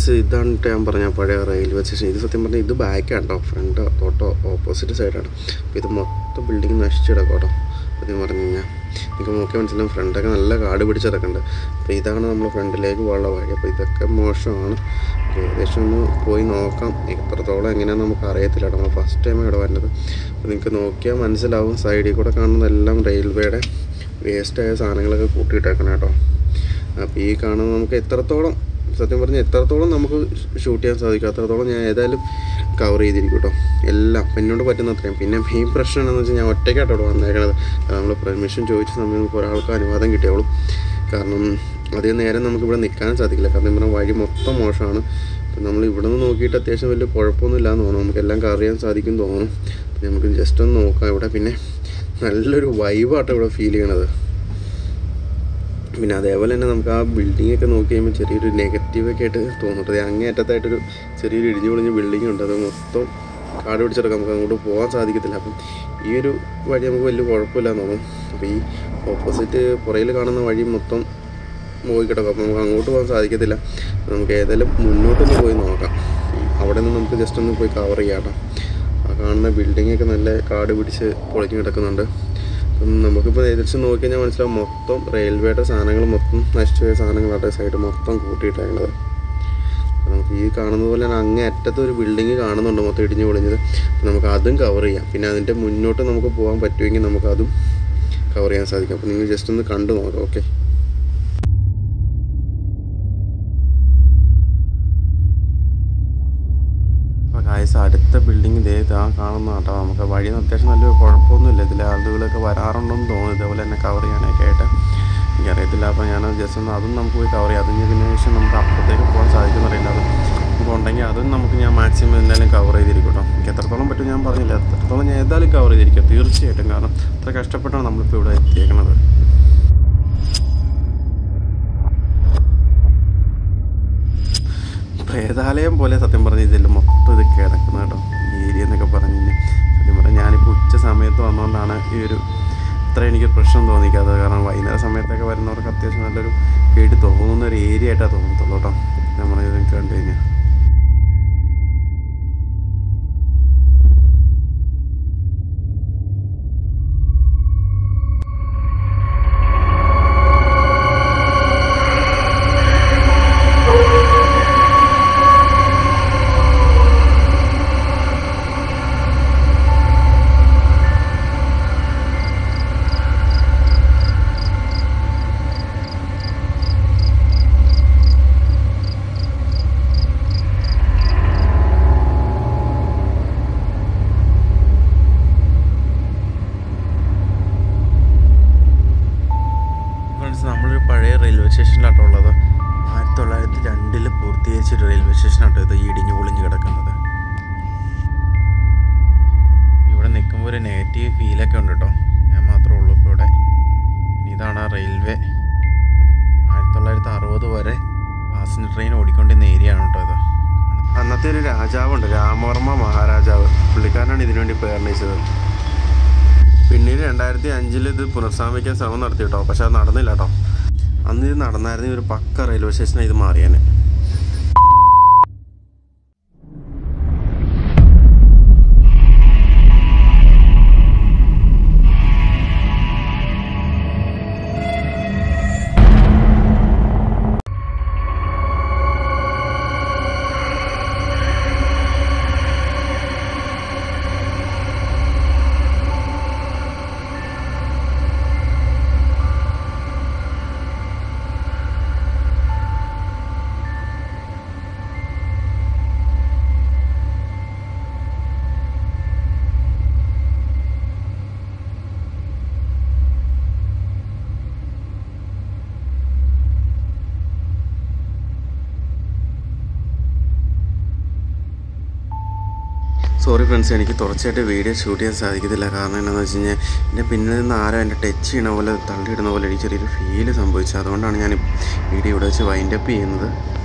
guys ഇതാണ് ഞാൻ പറഞ്ഞ പഴയ റെയിൽവേ സ്റ്റേഷൻ ഇത് സത്യം പറഞ്ഞാൽ ഇത് ബാക്കാണ് കേട്ടോ ഫ്രണ്ട് തൊട്ടോ ഓപ്പോസിറ്റ് സൈഡാണ് അപ്പോൾ ഇത് മൊത്തം ബിൽഡിംഗ് നശിച്ചു കിടക്കും കേട്ടോ സത്യം പറഞ്ഞു കഴിഞ്ഞാൽ നിങ്ങൾക്ക് നോക്കിയാൽ മനസ്സിലാവും ഫ്രണ്ടൊക്കെ നല്ല കാട് പിടിച്ച് കിടക്കുന്നുണ്ട് അപ്പോൾ ഇതാണ് നമ്മൾ ഫ്രണ്ടിലേക്ക് പോകാനുള്ള വഴി അപ്പോൾ ഇതൊക്കെ മോശമാണ് അപ്പോൾ ഏകദേശം ഒന്ന് പോയി നോക്കാം എത്രത്തോളം എങ്ങനെയാണെന്ന് നമുക്ക് അറിയത്തില്ല കേട്ടോ നമ്മൾ ഫസ്റ്റ് ടൈം ഇവിടെ വരുന്നത് അപ്പോൾ നിങ്ങൾക്ക് നോക്കിയാൽ മനസ്സിലാവും സൈഡിൽ കൂടെ കാണുന്നതെല്ലാം റെയിൽവേയുടെ വേസ്റ്റായ സാധനങ്ങളൊക്കെ കൂട്ടിയിട്ടേക്കണം കേട്ടോ അപ്പോൾ ഈ കാണുന്നത് നമുക്ക് എത്രത്തോളം സത്യം പറഞ്ഞാൽ എത്രത്തോളം നമുക്ക് ഷൂട്ട് ചെയ്യാൻ സാധിക്കും അത്രത്തോളം ഞാൻ ഏതായാലും കവർ ചെയ്തിരിക്കും കേട്ടോ എല്ലാം അപ്പം എന്നോട് പറ്റുന്ന അത്രയും പിന്നെ മെയിൻ പ്രശ്നം എന്താണെന്ന് വെച്ചാൽ ഞാൻ ഒറ്റയ്ക്കാട്ടോ ഇവിടെ വന്നേക്കണത് നമ്മൾ പെർമിഷൻ ചോദിച്ച സമയം നമുക്ക് ഒരാൾക്ക് അനുവാദം കിട്ടിയോളൂ കാരണം അധികം നേരം നമുക്ക് ഇവിടെ നിൽക്കാനും സാധിക്കില്ല കാരണം ഇവിടെ വഴി മൊത്തം മോശമാണ് അപ്പം നമ്മൾ ഇവിടെ നിന്ന് നോക്കിയിട്ട് അത്യാവശ്യം വലിയ കുഴപ്പമൊന്നുമില്ല എന്ന് തോന്നുന്നു നമുക്ക് എല്ലാം കവർ ചെയ്യാൻ സാധിക്കും തോന്നുന്നു അപ്പം നമുക്ക് ജസ്റ്റ് ഒന്ന് നോക്കാം ഇവിടെ പിന്നെ നല്ലൊരു വൈബാട്ടോ ഇവിടെ ഫീൽ ചെയ്യണത് പിന്നെ അതേപോലെ തന്നെ നമുക്ക് ആ ബിൽഡിംഗ് ഒക്കെ നോക്കി കഴിയുമ്പോൾ ചെറിയൊരു നെഗറ്റീവ് ഒക്കെ ആയിട്ട് തോന്നുന്നത് അങ്ങേ അറ്റത്തായിട്ടൊരു ചെറിയൊരു ഇടിഞ്ഞു പൊളിഞ്ഞ ബിൽഡിംഗ് ഉണ്ട് അത് മൊത്തം കാട് പിടിച്ചെടുക്കാം നമുക്ക് അങ്ങോട്ട് പോകാൻ സാധിക്കത്തില്ല അപ്പം ഈ ഒരു വഴി നമുക്ക് വലിയ കുഴപ്പമില്ലാന്ന് തോന്നും അപ്പോൾ ഈ ഓപ്പോസിറ്റ് പുറയിൽ കാണുന്ന വഴി മൊത്തം പോയി കിടക്കും അപ്പോൾ നമുക്ക് അങ്ങോട്ട് പോകാൻ സാധിക്കത്തില്ല അപ്പോൾ നമുക്ക് ഏതായാലും മുന്നോട്ടൊന്ന് പോയി നോക്കാം അവിടെ നിന്ന് നമുക്ക് ജസ്റ്റ് ഒന്ന് പോയി കവർ ചെയ്യാം കേട്ടോ ആ കാണുന്ന ബിൽഡിംഗ് ഒക്കെ നല്ല കാട് പിടിച്ച് പൊളിഞ്ഞ് കിടക്കുന്നുണ്ട് അപ്പം നമുക്കിപ്പോൾ ഏകദേശം നോക്കി കഴിഞ്ഞാൽ മനസ്സിലാവും മൊത്തം റെയിൽവേയുടെ സാധനങ്ങൾ മൊത്തം നശിച്ചു പോയ സാധനങ്ങളുടെ സൈഡ് മൊത്തം കൂട്ടിയിട്ടേക്കുന്നത് അപ്പോൾ നമുക്ക് ഈ കാണുന്നത് പോലെ തന്നെ അങ്ങേ അറ്റത്ത് ഒരു ബിൽഡിങ് കാണുന്നുണ്ട് മൊത്തം ഇടിഞ്ഞു പൊളിഞ്ഞത് അപ്പോൾ നമുക്ക് അതും കവർ ചെയ്യാം പിന്നെ അതിൻ്റെ മുന്നോട്ട് നമുക്ക് പോകാൻ പറ്റുമെങ്കിൽ നമുക്ക് അതും കവർ ചെയ്യാൻ സാധിക്കും അപ്പോൾ നിങ്ങൾ ജസ്റ്റ് ഒന്ന് കണ്ടു നോക്കാം ഓക്കെ അപ്പോൾ കായസ് അടുത്ത ബിൽഡിംഗ് ഇതേ ഇതാ കാണുന്ന കേട്ടോ നമുക്ക് വഴി അത്യാവശ്യം നല്ല കുഴപ്പമൊന്നുമില്ല ഇതിൽ ആളുകളൊക്കെ വരാറുണ്ടെന്ന് തോന്നുന്നു ഇതേപോലെ തന്നെ കവർ ചെയ്യാനൊക്കെ ആയിട്ട് എനിക്കറിയത്തില്ല അപ്പോൾ ഞാൻ ജസ്റ്റ് ഒന്ന് അതും നമുക്ക് പോയി കവർ ചെയ്യാം അതിന് ഇതിന് ശേഷം നമുക്ക് അപ്പുറത്തേക്ക് പോകാൻ സാധിക്കുമെന്നറിയില്ല അത് നമുക്ക് ഉണ്ടെങ്കിൽ അതും നമുക്ക് ഞാൻ മാക്സിമം എന്തായാലും കവർ ചെയ്തിരിക്കും കേട്ടോ എനിക്ക് എത്രത്തോളം പറ്റും ഞാൻ പറഞ്ഞില്ല എത്രത്തോളം ഞാൻ ഏതായാലും കവർ ചെയ്തിരിക്കും തീർച്ചയായിട്ടും കാരണം അത്ര കഷ്ടപ്പെട്ടാണ് നമ്മളിപ്പോൾ ഇവിടെ എത്തിയേക്കണത് പ്രേതാലയം പോലെ സത്യം പറഞ്ഞ ഇതിൽ മൊത്തം ഇത് കിടക്കുന്ന കേട്ടോ ഈ ഏരിയ എന്നൊക്കെ പറഞ്ഞു കഴിഞ്ഞാൽ സത്യം പറഞ്ഞാൽ ഞാനിപ്പോൾ ഉച്ച സമയത്ത് വന്നുകൊണ്ടാണ് ഈ ഒരു ഇത്ര എനിക്ക് പ്രശ്നം തോന്നിക്കാത്തത് കാരണം വൈകുന്നേര സമയത്തൊക്കെ വരുന്നവർക്ക് അത്യാവശ്യം നല്ലൊരു പേടി തോന്നുന്ന ഒരു ഏരിയ ആയിട്ടാണ് തോന്നത്തുള്ളൂ കേട്ടോ നമ്മൾ ഇത് കണ്ടു കഴിഞ്ഞാൽ ഫ്രണ്ട്സ് നമ്മളൊരു പഴയ റെയിൽവേ സ്റ്റേഷനിലാട്ടോ ഉള്ളത് ആയിരത്തി തൊള്ളായിരത്തി രണ്ടിൽ പൂർത്തീകരിച്ച റെയിൽവേ സ്റ്റേഷനാട്ടോ ഇത് ഈ ഇടിഞ്ഞു പൊളിഞ്ഞ് കിടക്കുന്നത് ഇവിടെ നിൽക്കുമ്പോൾ ഒരു നെഗറ്റീവ് ഫീലൊക്കെ ഉണ്ട് കേട്ടോ ഞാൻ മാത്രമേ ഉള്ളൂ ഇപ്പോൾ ഇവിടെ ഇനി ഇതാണ് ആ റെയിൽവേ ആയിരത്തി തൊള്ളായിരത്തി അറുപത് വരെ പാസഞ്ചർ ട്രെയിൻ ഓടിക്കൊണ്ടിരുന്ന ഏരിയ ആണ് കേട്ടോ ഇത് അന്നത്തെ ഒരു രാജാവുണ്ട് രാമവർമ്മ മഹാരാജാവ് പുള്ളിക്കാരനാണ് ഇതിനുവേണ്ടി പേർണിച്ചത് പിന്നീട് രണ്ടായിരത്തി അഞ്ചിൽ ഇത് പുനഃസ്ഥാപിക്കാൻ ശ്രമം നടത്തി കേട്ടോ പക്ഷെ അത് നടന്നില്ല കേട്ടോ അന്ന് ഇത് നടന്നായിരുന്നെങ്കിൽ ഒരു പക്ക റെയിൽവേ സ്റ്റേഷനാണ് ഇത് മാറിയാന് സോറി ഫ്രണ്ട്സ് എനിക്ക് തുടർച്ചയായിട്ട് വീഡിയോ ഷൂട്ട് ചെയ്യാൻ സാധിക്കത്തില്ല കാരണം എന്താണെന്ന് വെച്ച് കഴിഞ്ഞാൽ എൻ്റെ പിന്നിൽ നിന്ന് ആരോ എൻ്റെ ടച്ച് ചെയ്യണ പോലെ തള്ളിയിടുന്ന പോലെ എനിക്ക് ചെറിയൊരു ഫീല് സംഭവിച്ചു അതുകൊണ്ടാണ് ഞാൻ വീഡിയോ ഇവിടെ വെച്ച് വൈൻഡ് അപ്പ് ചെയ്യുന്നത്